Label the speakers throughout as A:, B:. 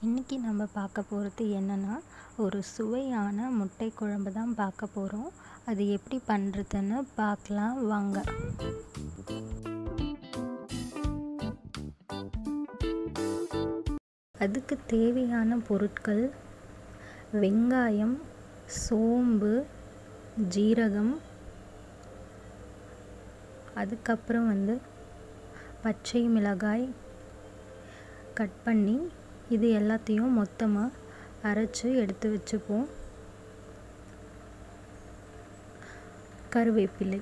A: இன்றைக்கி நம்ம பார்க்க போகிறது என்னென்னா ஒரு சுவையான முட்டை குழம்பு தான் பார்க்க போகிறோம் அது எப்படி பண்ணுறதுன்னு பார்க்கலாம் வாங்க அதுக்கு தேவையான பொருட்கள் வெங்காயம் சோம்பு ஜீரகம் அதுக்கப்புறம் வந்து பச்சை மிளகாய் கட் பண்ணி இது எல்லாத்தையும் மொத்தமாக அரைச்சி எடுத்து வச்சுப்போம் கருவேப்பிலை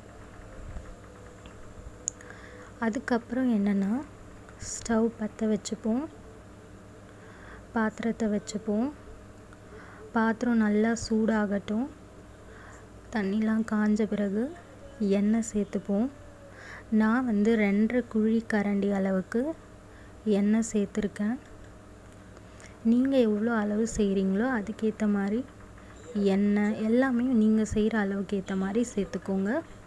A: அதுக்கப்புறம் என்னென்னா ஸ்டவ் பற்ற வச்சுப்போம் பாத்திரத்தை வச்சுப்போம் பாத்திரம் நல்லா சூடாகட்டும் தண்ணிலாம் காஞ்ச பிறகு எண்ணெய் சேர்த்துப்போம் நான் வந்து ரெண்டரை குழி கரண்டி அளவுக்கு எண்ணெய் சேர்த்துருக்கேன் நீங்கள் எவ்வளோ அளவு செய்கிறீங்களோ அதுக்கேற்ற மாதிரி எண்ணெய் எல்லாமே நீங்கள் செய்கிற அளவுக்கு ஏற்ற மாதிரி சேர்த்துக்கோங்க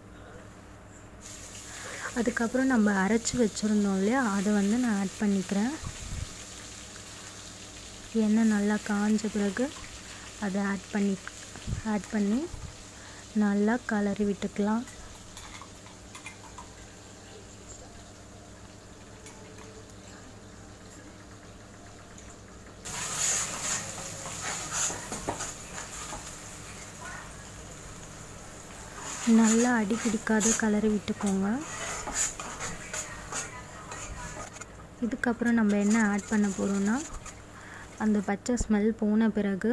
A: அதுக்கப்புறம் நம்ம அரைச்சி வச்சுருந்தோம் இல்லையா அதை வந்து நான் ஆட் பண்ணிக்கிறேன் எண்ணெய் நல்லா காஞ்ச பிறகு அதை ஆட் பண்ணி ஆட் பண்ணி நல்லா கலரி விட்டுக்கலாம் நல்லா அடி பிடிக்காத கலரி விட்டுக்கோங்க இதுக்கப்புறம் நம்ம என்ன ஆட் பண்ண போகிறோம்னா அந்த பச்சை ஸ்மெல் போன பிறகு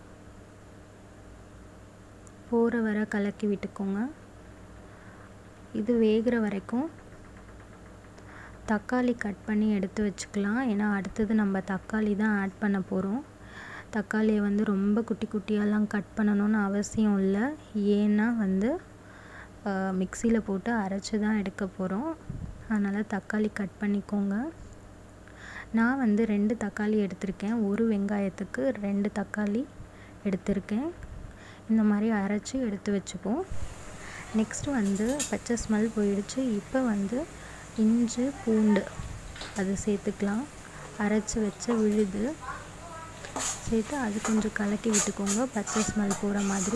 A: போகிற வர கலக்கி விட்டுக்கோங்க இது வேகிற வரைக்கும் தக்காளி கட் பண்ணி எடுத்து வச்சுக்கலாம் ஏன்னா அடுத்தது நம்ம தக்காளி தான் ஆட் பண்ண போகிறோம் தக்காளியை வந்து ரொம்ப குட்டி குட்டியெல்லாம் கட் பண்ணணும்னு அவசியம் இல்லை ஏன்னா வந்து மிக்சியில் போட்டு அரைச்சி தான் எடுக்க போகிறோம் அதனால் தக்காளி கட் பண்ணிக்கோங்க நான் வந்து ரெண்டு தக்காளி எடுத்திருக்கேன் ஒரு வெங்காயத்துக்கு ரெண்டு தக்காளி எடுத்திருக்கேன் இந்த மாதிரி அரைச்சி எடுத்து வச்சுப்போம் நெக்ஸ்ட்டு வந்து பச்சை ஸ்மெல் போயிடுச்சு இப்போ வந்து இஞ்சி பூண்டு அது சேர்த்துக்கலாம் அரைச்சி வச்ச விழுது சேர்த்து அது கொஞ்சம் கலக்கி விட்டுக்கோங்க பச்சை ஸ்மெல் போகிற மாதிரி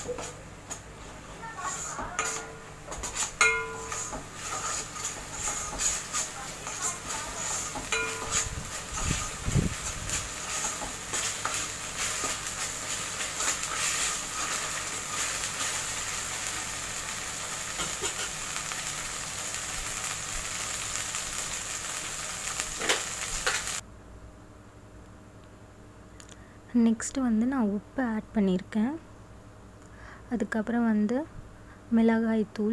A: நெக்ஸ்ட்டு வந்து நான் உப்பு ஆட் பண்ணியிருக்கேன் அதுக்கப்புறம் வந்து மிளகாய் தூள்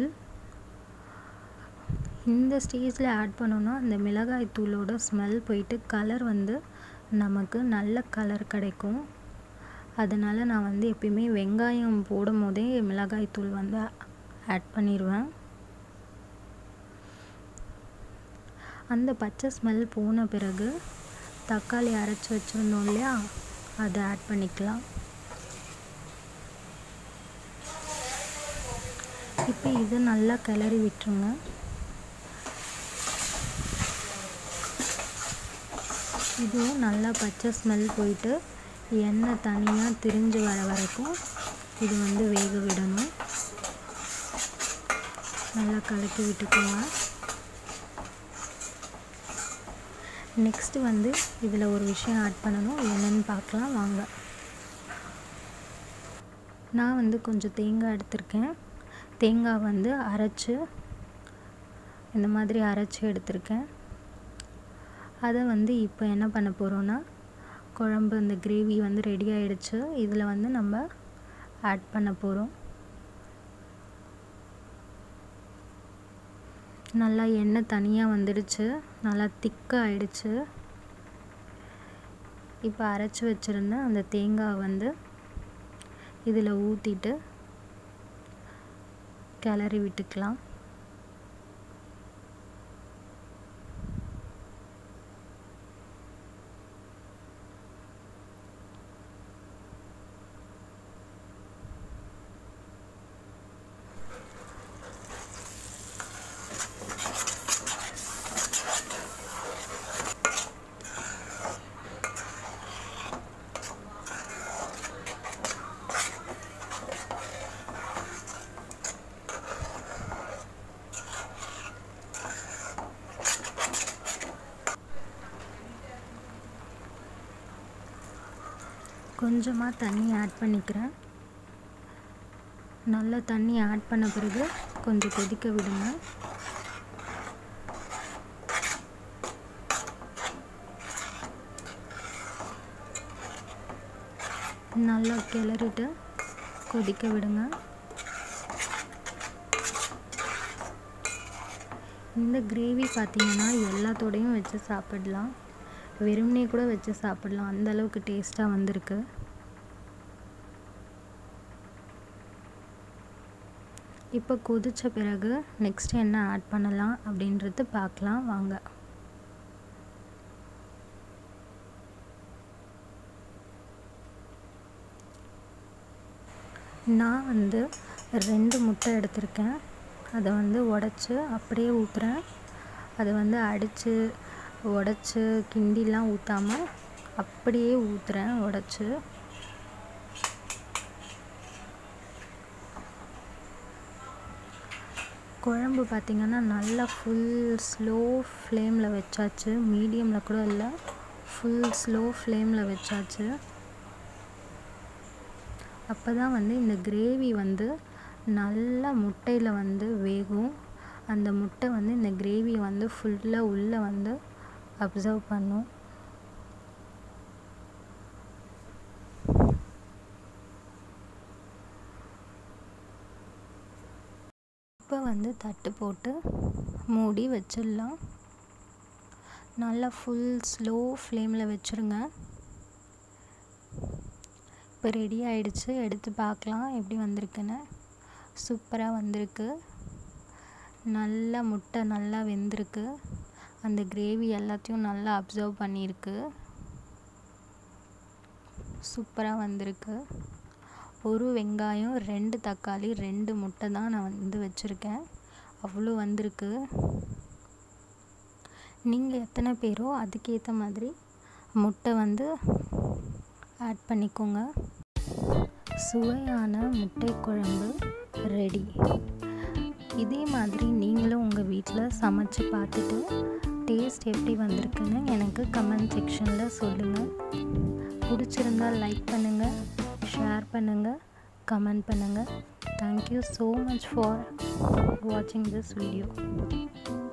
A: இந்த ஸ்டேஜில் ஆட் பண்ணோன்னா அந்த மிளகாய் தூளோட ஸ்மெல் போயிட்டு கலர் வந்து நமக்கு நல்ல கலர் கிடைக்கும் அதனால் நான் வந்து எப்பயுமே வெங்காயம் போடும் போதே மிளகாய் தூள் வந்து ஆட் பண்ணிடுவேன் அந்த பச்சை ஸ்மெல் போன பிறகு தக்காளி அரைச்சி வச்சுருந்தோம் இல்லையா அதை ஆட் பண்ணிக்கலாம் இப்போ இது நல்லா கிளறி விட்டுருங்க இதுவும் நல்லா பச்சை ஸ்மெல் போயிட்டு எண்ணெய் தனியாக திரிஞ்சு வர வரைக்கும் இது வந்து வேக விடணும் நல்லா கலக்கி விட்டுக்கோங்க நெக்ஸ்ட்டு வந்து இதில் ஒரு விஷயம் ஆட் பண்ணணும் என்னென்னு பார்க்கலாம் வாங்க நான் வந்து கொஞ்சம் தேங்காய் எடுத்திருக்கேன் தேங்காய் வந்து அரைச்சி இந்த மாதிரி அரைச்சி எடுத்திருக்கேன் அதை வந்து இப்போ என்ன பண்ண போகிறோன்னா குழம்பு இந்த கிரேவி வந்து ரெடி ஆகிடுச்சு இதில் வந்து நம்ம ஆட் பண்ண போகிறோம் நல்லா எண்ணெய் தனியாக வந்துடுச்சு நல்லா திக்காக ஆயிடுச்சு இப்போ அரைச்சி வச்சுருந்த அந்த தேங்காய் வந்து இதில் ஊற்றிட்டு கிளறி விட்டுக்கலாம் கொஞ்சமாக தண்ணி ஆட் பண்ணிக்கிறேன் நல்லா தண்ணி ஆட் பண்ண பிறகு கொஞ்சம் கொதிக்க விடுங்க நல்லா கிளறிட்டு கொதிக்க விடுங்க இந்த கிரேவி பார்த்திங்கன்னா எல்லாத்தோடையும் வச்சு சாப்பிடலாம் வெறுமனே கூட வச்சு சாப்பிடலாம் அந்த அளவுக்கு டேஸ்ட்டாக வந்திருக்கு இப்போ கொதித்த பிறகு நெக்ஸ்ட் என்ன ஆட் பண்ணலாம் அப்படின்றது பார்க்கலாம் வாங்க நான் வந்து ரெண்டு முட்டை எடுத்திருக்கேன் அதை வந்து உடச்சி அப்படியே ஊற்றுறேன் அதை வந்து அடித்து உடச்சி கிண்டிலாம் ஊற்றாமல் அப்படியே ஊற்றுறேன் உடச்சி குழம்பு பார்த்திங்கன்னா நல்லா ஃபுல் ஸ்லோ ஃப்ளேமில் வச்சாச்சு மீடியமில் கூட இல்லை ஃபுல் ஸ்லோ ஃப்ளேமில் வச்சாச்சு அப்போ தான் வந்து இந்த கிரேவி வந்து நல்லா முட்டையில் வந்து வேகும் அந்த முட்டை வந்து இந்த கிரேவி வந்து ஃபுல்லாக உள்ளே வந்து அப்சர்வ் பண்ணும் இப்போ வந்து தட்டு போட்டு மூடி வச்சிடலாம் நல்லா ஃபுல் ஸ்லோ ஃப்ளேமில் வச்சுருங்க இப்போ ரெடி ஆயிடுச்சு எடுத்து பார்க்கலாம் எப்படி வந்திருக்குன்னு சூப்பராக வந்திருக்கு நல்லா முட்டை நல்லா வெந்திருக்கு அந்த கிரேவி எல்லாத்தையும் நல்லா அப்சர்வ் பண்ணியிருக்கு சூப்பராக வந்திருக்கு ஒரு வெங்காயம் ரெண்டு தக்காளி ரெண்டு முட்டை தான் நான் வந்து வச்சுருக்கேன் அவ்வளோ வந்திருக்கு நீங்கள் எத்தனை பேரோ அதுக்கேற்ற மாதிரி முட்டை வந்து ஆட் பண்ணிக்கோங்க சுவையான முட்டை குழம்பு ரெடி இதே மாதிரி நீங்களும் உங்கள் வீட்டில் சமைச்சு பார்த்துட்டு டேஸ்ட் எப்படி வந்திருக்குன்னு எனக்கு கமெண்ட் செக்ஷனில் சொல்லுங்கள் பிடிச்சிருந்தால் லைக் பண்ணுங்கள் ஷேர் பண்ணுங்கள் கமெண்ட் பண்ணுங்கள் தேங்க்யூ ஸோ மச் ஃபார் வாட்சிங் திஸ் வீடியோ